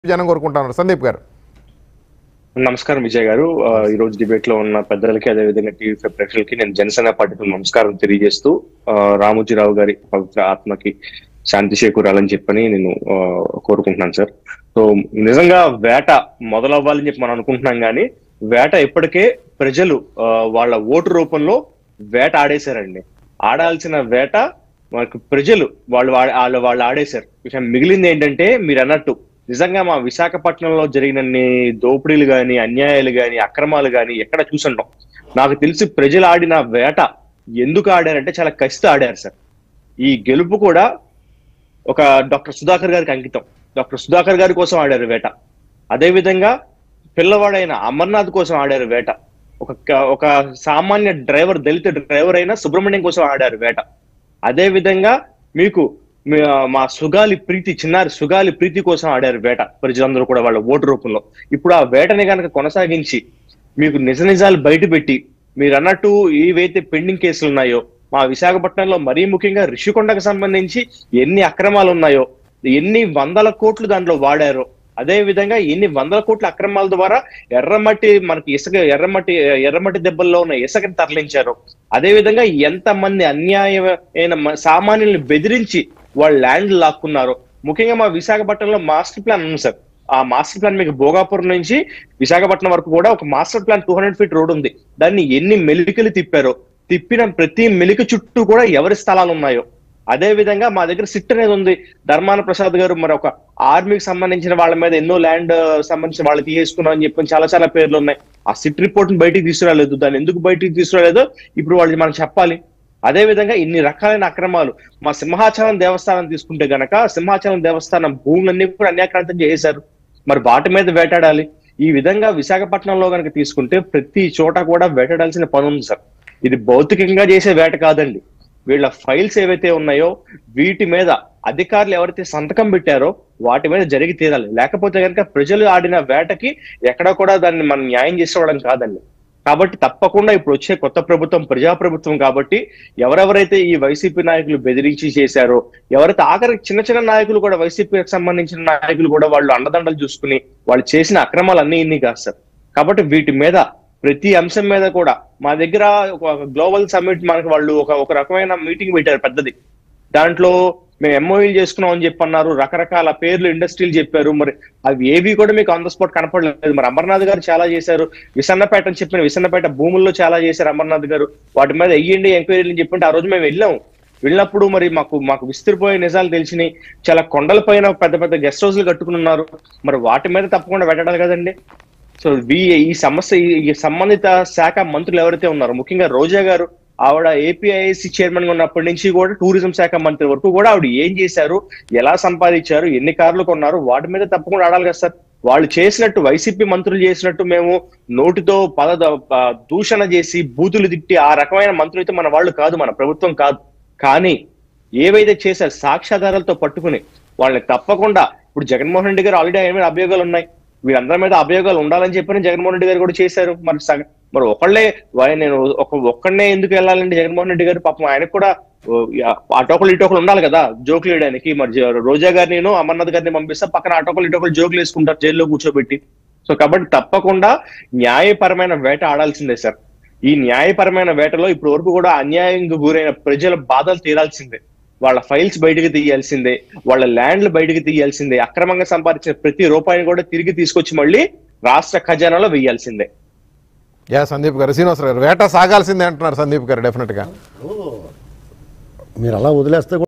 జనం కోరుకుంటున్నారు సందీప్ గారు నమస్కారం విజయ్ గారు ఆ, ఈ రోజు డిబేట్ లో ఉన్న పెద్దలకి అదేవిధంగా టీవీ ఫైవ్ ప్రేక్షకులకి నేను జనసేన పార్టీకి నమస్కారం తెలియజేస్తూ ఆ, రామోజీరావు గారి పవిత్ర ఆత్మకి శాంతి చేకూరాలని చెప్పని నేను ఆ, కోరుకుంటున్నాను సార్ సో నిజంగా వేట మొదలవ్వాలని చెప్పి మనం అనుకుంటున్నాం కానీ వేట ఇప్పటికే ప్రజలు ఆ, వాళ్ళ ఓటు రూపంలో వేట ఆడేశారండి ఆడాల్సిన వేట మనకు ప్రజలు వాళ్ళు వా- వాళ్ళు వాళ్ళు ఆడేశారు ఇక మిగిలింది ఏంటంటే మీరు అన్నట్టు నిజంగా మా విశాఖపట్నంలో జరిగినన్ని దోపిడీలు గాని అన్యాయాలు గాని అక్రమాలు గాని ఎక్కడ చూసుంటాం నాకు తెలిసి ప్రజలు ఆడిన వేట ఎందుకు ఆడారంటే చాలా కసితో ఆడారు సార్ ఈ గెలుపు కూడా ఒక డాక్టర్ సుధాకర్ గారికి అంకితం డాక్టర్ సుధాకర్ గారి కోసం ఆడారు వేట అదే విధంగా పిల్లవాడైన అమర్నాథ్ కోసం ఆడారు వేట ఒక ఒక సామాన్య డ్రైవర్ దళిత డ్రైవర్ అయిన సుబ్రహ్మణ్యం కోసం ఆడారు వేట అదే విధంగా మీకు మీ- మా సుగాలి ప్రీతి చిన్నారి సుగాలి ప్రీతి కోసం ఆడారు వేట ప్రజలందరూ కూడా వాళ్ళ ఓటు రూపంలో ఇప్పుడు ఆ వేటని కనుక కొనసాగించి మీకు నిజ నిజాలు బయట పెట్టి మీరు అన్నట్టు ఏవైతే పెండింగ్ కేసులు ఉన్నాయో మా విశాఖపట్నంలో మరీ ముఖ్యంగా రిషికొండకు సంబంధించి ఎన్ని అక్రమాలు ఉన్నాయో ఎన్ని వందల కోట్లు దాంట్లో వాడారో అదే విధంగా ఎన్ని వందల కోట్ల అక్రమాల ద్వారా ఎర్రమట్టి మనకి ఇసుక ఎర్రమట్టి ఎర్రమట్టి దెబ్బల్లో ఉన్న ఇసుకని తరలించారు అదే విధంగా ఎంత మంది అన్యాయమైన మ- సామాన్యుల్ని బెదిరించి వాళ్ళు ల్యాండ్ లాక్కున్నారు ముఖ్యంగా మా విశాఖపట్నంలో మాస్టర్ ప్లాన్ ఉంది సార్ ఆ మాస్టర్ ప్లాన్ మీకు భోగాపురం నుంచి విశాఖపట్నం వరకు కూడా ఒక master plan two hundred feet road ఉంది దాన్ని ఎన్ని మెలికలు తిప్పారో తిప్పిన ప్రతి మెలిక చుట్టూ కూడా ఎవరి స్థలాలు ఉన్నాయో అదే విధంగా మా దగ్గర సిట్ అనేది ఉంది ధర్మాన ప్రసాద్ గారు మరి ఒక ఆర్మీకి సంబంధించిన వాళ్ళ మీద ఎన్నో ల్యాండ్ సంబంధించిన వాళ్ళు తీసేసుకున్నాం అని చెప్పి చాలా చాలా పేర్లు ఉన్నాయి ఆ సిట్ రిపోర్ట్ బయటికి తీసుకురాలేదు దాన్ని ఎందుకు బయటికి తీసుకురాలేదో ఇప్పుడు వాళ్ళు మనకు చెప్పాలి అదే విధంగా ఇన్ని రకాలైన అక్రమాలు మా సింహాచలం దేవస్థానం తీసుకుంటే గనక సింహాచలం దేవస్థానం భూములన్నీ కూడా అన్యాక్రాంతం చేశారు మరి వాటి మీద వేటాడాలి ఈ విధంగా విశాఖపట్నంలో కనుక తీసుకుంటే ప్రతి చోట కూడా వేటాడాల్సిన పని ఉంది సార్ ఇది భౌతికంగా చేసే వేట కాదండి వీళ్ళ ఫైల్స్ ఏవైతే ఉన్నాయో వీటి మీద అధికారులు ఎవరైతే సంతకం పెట్టారో వాటి మీద జరిగి తీరాలి లేకపోతే కనుక ప్రజలు ఆడిన వేటకి ఎక్కడ కూడా దాన్ని మనం న్యాయం చేసుకోవడం కాదండి కాబట్టి తప్పకుండా ఇప్పుడు వచ్చే కొత్త ప్రభుత్వం ప్రజాప్రభుత్వం కాబట్టి ఎవరెవరైతే ఈ వైసీపీ నాయకులు బెదిరించి చేశారో ఎవరైతే ఆఖరికి చిన్న చిన్న నాయకులు కూడా వైసీపీకి సంబంధించిన నాయకులు కూడా వాళ్ళు అండదండలు చూసుకుని వాళ్ళు చేసిన అక్రమాలు అన్ని ఇన్ని కాదు సార్ కాబట్టి వీటి మీద ప్రతి అంశం మీద కూడా మా దగ్గర ఒక గ్లోబల్ సమ్మిట్ మనకు వాళ్ళు ఒక ఒక రకమైన మీటింగ్ పెట్టారు పెద్దది దాంట్లో మేము ఎంఓఈలు చేసుకున్నాం అని చెప్పి అన్నారు రకరకాల పేర్లు ఇండస్ట్రీలు చెప్పారు మరి అవి ఏవి కూడా మీకు ఆన్ ద స్పాట్ కనపడలేదు మరి అమర్నాథ్ గారు చాలా చేశారు విసన్నపేట అని చెప్పిన విసన్నపేట భూముల్లో చాలా చేశారు అమర్నాథ్ గారు వాటి మీద వెయ్యండి ఎంక్వైరీలు చెప్పంటే ఆ రోజు మేము వెళ్ళాం వెళ్ళినప్పుడు మరి మాకు మాకు విస్తరిపోయే నిజాలు తెలిసినాయి చాలా కొండల పైన పెద్ద పెద్ద గెస్ట్ హౌస్లు కట్టుకుని ఉన్నారు మరి వాటి మీద తప్పకుండా పెట్టాలి కదండి సో వీ ఈ సమస్య ఈ- ఈ సంబంధిత శాఖ మంత్రులు ఎవరైతే ఉన్నారో ముఖ్యంగా రోజా గారు ఆవిడ ఏపీఐసి చైర్మన్ గా ఉన్నప్పటి నుంచి కూడా టూరిజం శాఖ మంత్రి వరకు కూడా ఆవిడ ఏం చేశారు ఎలా సంపాదించారు ఎన్ని కార్లు కొన్నారు వాటి మీద తప్పకుండా ఆడాలి కదా సార్ వాళ్ళు చేసినట్టు వైసీపీ మంత్రులు చేసినట్టు మేము నోటితో పద ప- దూషణ చేసి బూతులు తిట్టి ఆ రకమైన మంత్రులు అయితే మన వాళ్ళు కాదు మన ప్రభుత్వం కాదు కానీ ఏవైతే చేశారు సాక్ష్యాధారాలతో పట్టుకుని వాళ్ళని తప్పకుండా ఇప్పుడు జగన్మోహన్ రెడ్డి గారు ఆల్రెడీ ఆయన మీద అభియోగాలు ఉన్నాయి వీళ్ళందరి మీద అభియోగాలు ఉండాలని చెప్పని జగన్మోహన్ రెడ్డి గారు కూడా చేశారు మరి సగ మరి ఒకళ్ళే వా- నేను ఒక ఒక్కడనే ఎందుకు వెళ్ళాలండి జగన్మోహన్ రెడ్డి గారు పాపం ఆయనకు కూడా ఓ, యా- అటోకలు ఇటోకలు ఉండాలి కదా జోకులు వేయడానికి మరి జ- రోజా గారిని నేను అమర్నాథ్ గారిని పంపిస్తా పక్కన అటోకలు ఇటోకలు జోకులు వేసుకుంటారు జైల్లో కూర్చోబెట్టి సో కాబట్టి తప్పకుండా న్యాయపరమైన వేట ఆడాల్సిందే సార్ ఈ న్యాయపరమైన వేటలో ఇప్పుడు వరకు కూడా అన్యాయంగా గురైన ప్రజల బాధలు తీరాల్సిందే వాళ్ళ ఫైల్స్ బయటకు తీయాల్సిందే వాళ్ళ ల్యాండ్లు బయటకు తీయాల్సిందే అక్రమంగా సంపాదించిన ప్రతి రూపాయిని కూడా తిరిగి తీసుకొచ్చి మళ్ళీ రాష్ట్ర ఖజానాలో వెయ్యాల్సిందే యా సందీప్ గారు శ్రీనివాసరావు గారు వేట సాగాల్సిందే అంటున్నారు సందీప్ గారు డెఫినెట్ గా మీరు అలా వదిలేస్తే